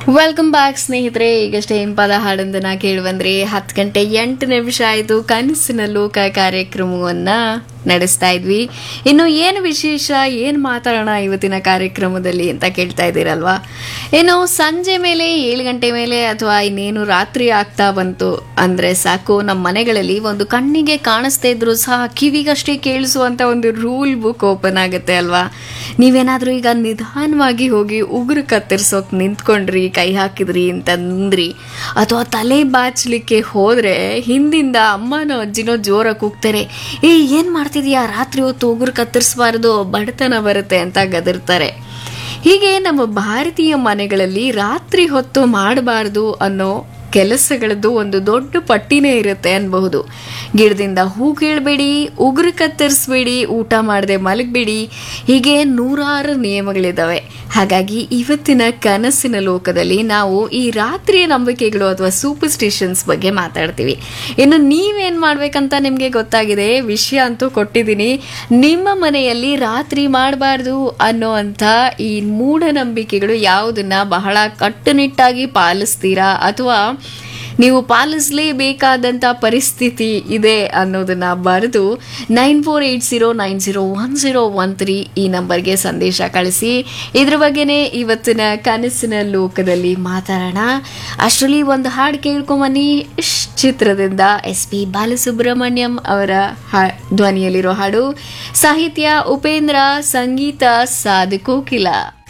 welcome back ಸ್ನೇಹಿತರೆ ಈಗಷ್ಟೇ ಇಂಪಾದ ಹಾಡೊಂದನ್ನ ಕೇಳುವಂದ್ರೆ ಹತ್ತು ಗಂಟೆ ಎಂಟು ನಿಮಿಷ ಆಯಿತು ಕನಸಿನ ಲೋಕ ಕಾರ್ಯಕ್ರಮವನ್ನ ನಡೆಸ್ತಾ ಇದ್ವಿ ಇನ್ನು ಏನು ವಿಶೇಷ ಏನು ಮಾತಾಡೋಣ ಇವತ್ತಿನ ಕಾರ್ಯಕ್ರಮದಲ್ಲಿ ಅಂತ ಕೇಳ್ತಾ ಇದ್ದೀರಲ್ವಾ ಇನ್ನು ಸಂಜೆ ಮೇಲೆ ಏಳು ಗಂಟೆ ಮೇಲೆ ಅಥವಾ ಇನ್ನೇನು ರಾತ್ರಿ ಆಗ್ತಾ ಬಂತು ಅಂದ್ರೆ ಸಾಕು ನಮ್ಮ ಮನೆಗಳಲ್ಲಿ ಒಂದು ಕಣ್ಣಿಗೆ ಕಾಣಿಸ್ತಾ ಇದ್ರು ಸಹ ಕಿವಿಗಷ್ಟೇ ಕೇಳಿಸುವಂತ ಒಂದು ರೂಲ್ ಬುಕ್ ಓಪನ್ ಆಗುತ್ತೆ ಅಲ್ವಾ ನೀವೇನಾದ್ರೂ ಈಗ ನಿಧಾನವಾಗಿ ಹೋಗಿ ಉಗುರು ಕತ್ತರಿಸೋಕ್ ನಿಂತ್ಕೊಂಡ್ರಿ ಕೈ ಹಾಕಿದ್ರಿ ಅಂತಂದ್ರಿ ಅಥವಾ ತಲೆ ಬಾಚ್ಲಿಕ್ಕೆ ಹೋದ್ರೆ ಹಿಂದಿಂದ ಅಮ್ಮನೋ ಅಜ್ಜಿನೋ ಜೋರ ಕೂಗ್ತಾರೆ ಏ ಏನ್ ಮಾಡ್ತಿದ್ಯಾ ರಾತ್ರಿ ಹೊತ್ತು ಉಗುರು ಕತ್ತರಿಸಬಾರದು ಬಡತನ ಬರುತ್ತೆ ಅಂತ ಗದರ್ತಾರೆ ಹೀಗೆ ನಮ್ಮ ಭಾರತೀಯ ಮನೆಗಳಲ್ಲಿ ರಾತ್ರಿ ಹೊತ್ತು ಮಾಡಬಾರ್ದು ಅನ್ನೋ ಕೆಲಸಗಳದ್ದು ಒಂದು ದೊಡ್ಡ ಪಟ್ಟಿನೇ ಇರುತ್ತೆ ಅನ್ಬಹುದು ಗಿಡದಿಂದ ಹೂ ಕೀಳ್ಬೇಡಿ ಉಗುರು ಕತ್ತರಿಸ್ಬೇಡಿ ಊಟ ಮಾಡದೆ ಮಲಗಬೇಡಿ ಹೀಗೆ ನೂರಾರು ನಿಯಮಗಳಿದ್ದಾವೆ ಹಾಗಾಗಿ ಇವತ್ತಿನ ಕನಸಿನ ಲೋಕದಲ್ಲಿ ನಾವು ಈ ರಾತ್ರಿಯ ನಂಬಿಕೆಗಳು ಅಥವಾ ಸೂಪರ್ಸ್ಟಿಷನ್ಸ್ ಬಗ್ಗೆ ಮಾತಾಡ್ತೀವಿ ಇನ್ನು ನೀವೇನ್ ಮಾಡ್ಬೇಕಂತ ನಿಮ್ಗೆ ಗೊತ್ತಾಗಿದೆ ವಿಷಯ ಅಂತೂ ಕೊಟ್ಟಿದ್ದೀನಿ ನಿಮ್ಮ ಮನೆಯಲ್ಲಿ ರಾತ್ರಿ ಮಾಡಬಾರ್ದು ಅನ್ನೋ ಅಂತ ಈ ಮೂಢನಂಬಿಕೆಗಳು ಯಾವುದನ್ನ ಬಹಳ ಕಟ್ಟುನಿಟ್ಟಾಗಿ ಪಾಲಿಸ್ತೀರಾ ಅಥವಾ ನೀವು ಪಾಲಿಸಲೇಬೇಕಾದಂಥ ಪರಿಸ್ಥಿತಿ ಇದೆ ಅನ್ನೋದನ್ನ ಬರೆದು nine four eight zero nine zero one zero one three ಈ ನಂಬರ್ಗೆ ಸಂದೇಶ ಕಳಿಸಿ ಇದ್ರ ಬಗ್ಗೆನೇ ಇವತ್ತಿನ ಕನಸಿನ ಲೋಕದಲ್ಲಿ ಮಾತಾಡೋಣ ಅಷ್ಟರಲ್ಲಿ ಒಂದು ಹಾಡು ಕೇಳ್ಕೊಂಬನ್ನಿ ಇಶ್ ಚಿತ್ರದಿಂದ ಎಸ್ ಪಿ ಬಾಲಸುಬ್ರಹ್ಮಣ್ಯಂ ಅವರ ಹಾ- ಧ್ವನಿಯಲ್ಲಿರೋ ಹಾಡು ಸಾಹಿತ್ಯ ಉಪೇಂದ್ರ ಸಂಗೀತ ಸಾಧು ಕೋಕಿಲ